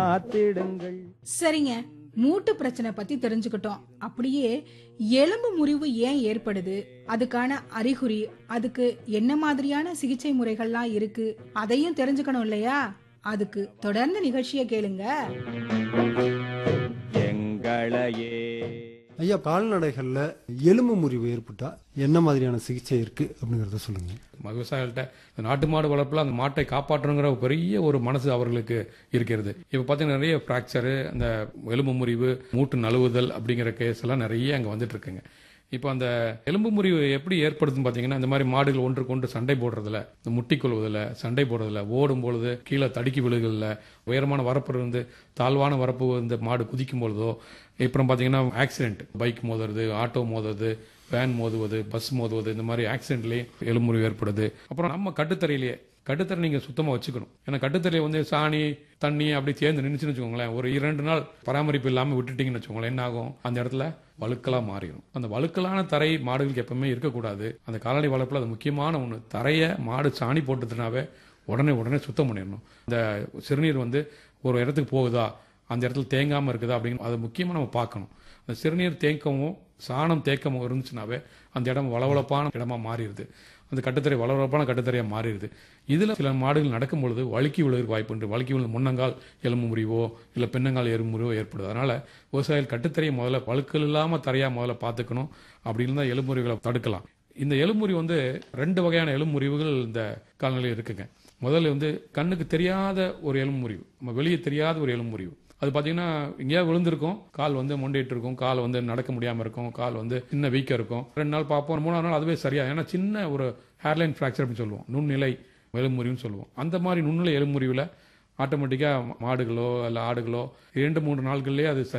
காத்திடுங்கள் சரிங்க மூட்டு பிரச்சனை பத்தி தெரிஞ்சுக்கிட்டோம் அப்படியே எலும்பு முறிவு ஏன் ஏற்படுது அதுக்கான அறிகுறி அதுக்கு என்ன மாதிரியான சிகிச்சை முறைகள்லாம் இருக்கு அதையும் தெரிஞ்சுக்கணும் இல்லையா அதுக்கு தொடர்ந்து நிகழ்ச்சியை கேளுங்க எங்களையே ஐயா கால்நடைகளில் எலும்பு முறிவு ஏற்பட்டா என்ன மாதிரியான சிகிச்சை இருக்கு அப்படிங்கறத சொல்லுங்க விவசாயிகள்கிட்ட இந்த நாட்டு மாடு வளர்ப்பில் அந்த மாட்டை காப்பாற்றணுங்கிற ஒரு பெரிய ஒரு மனசு அவர்களுக்கு இருக்கிறது இப்போ பார்த்தீங்கன்னா நிறைய ஃப்ராக்சரு அந்த எலும்பு முறிவு மூட்டு நழுவுதல் அப்படிங்கிற கேஸ் எல்லாம் நிறைய அங்கே வந்துட்டு இருக்குங்க இப்போ அந்த எலும்பு முறிவு எப்படி ஏற்படுதுன்னு பார்த்தீங்கன்னா இந்த மாதிரி மாடுகள் ஒன்றுக்கு ஒன்று சண்டை போடுறதுல இந்த முட்டி கொள்வதில் சண்டை போடுறதுல ஓடும் பொழுது கீழே தடுக்கி விழுகிறதுல உயரமான வரப்பு இருந்து தாழ்வான வரப்பு இந்த மாடு குதிக்கும் பொழுதோ அப்புறம் பார்த்தீங்கன்னா ஆக்சிடென்ட் பைக் மோதுறது ஆட்டோ மோதுறது வேன் மோதுவது பஸ் மோதுவது இந்த மாதிரி ஆக்சிடென்ட்லேயே எலும்புறிவு ஏற்படுது அப்புறம் நம்ம கட்டுத்தரையிலேயே கட்டுத்தரை நீங்கள் சுத்தமாக வச்சுக்கணும் ஏன்னா கட்டுத்தரையை வந்து சாணி தண்ணி அப்படி சேர்ந்து நின்றுச்சுன்னு வச்சுக்கோங்களேன் ஒரு இரண்டு நாள் பராமரிப்பு இல்லாமல் விட்டுட்டீங்கன்னு வச்சுக்கோங்களேன் என்ன ஆகும் அந்த இடத்துல வழுக்கலாக மாறிடும் அந்த வழுக்கலான தரை மாடுகளுக்கு எப்பவுமே இருக்கக்கூடாது அந்த கால்நடை வளர்ப்பில் அது முக்கியமான ஒன்று தரையை மாடு சாணி போட்டுதுனாவே உடனே உடனே சுத்தம் பண்ணிடணும் இந்த சிறுநீர் வந்து ஒரு இடத்துக்கு போகுதா அந்த இடத்துல தேங்காமல் இருக்குதா அப்படின்னு அது முக்கியமாக நம்ம பார்க்கணும் அந்த சிறுநீர் தேக்கமும் சாணம் தேக்கமும் இருந்துச்சுனாவே அந்த இடம் வளவளப்பான இடமா மாறிடுது அந்த கட்டுத்தரை வளவளப்பான கட்டுத்தரையாக மாறிடுது இதில் சில மாடுகள் நடக்கும் பொழுது வழுக்கி விழுகிறதுக்கு வாய்ப்பு உண்டு வழுக்கி விழுந்து முன்னங்கால் எலும்பு முறிவோ இல்லை பின்னங்கால் எலும்பு முறிவோ ஏற்படுது அதனால் விவசாயிகள் கட்டுத்தரையை முதல்ல வழுக்கல் இல்லாமல் தரையாக முதல்ல பார்த்துக்கணும் அப்படின்னு தான் எலும்புறிவுகளை தடுக்கலாம் இந்த எலும்புரி வந்து ரெண்டு வகையான எலும்புரிவுகள் இந்த காலநிலையில் இருக்குங்க முதல்ல வந்து கண்ணுக்கு தெரியாத ஒரு எலும்புரிவு நம்ம வெளியே தெரியாத ஒரு எலும்புரிவு அது பார்த்தீங்கன்னா எங்கேயாவது விழுந்திருக்கும் கால் வந்து மொண்டிட்டு இருக்கும் கால் வந்து நடக்க முடியாமல் இருக்கும் கால் வந்து சின்ன வீக்கம் இருக்கும் ரெண்டு நாள் பார்ப்போம் மூணாவது நாள் அதுவே சரியா ஏன்னா சின்ன ஒரு ஹேர்லைன் ஃப்ராக்சர் அப்படின்னு சொல்லுவோம் நுண்ணிலை எலும்புரிவுன்னு சொல்லுவோம் அந்த மாதிரி நுண்ணிலை எலும்புரிவில் ஆட்டோமேட்டிக்காக மாடுகளோ இல்லை ஆடுகளோ இரண்டு மூன்று நாட்கள்லேயே அது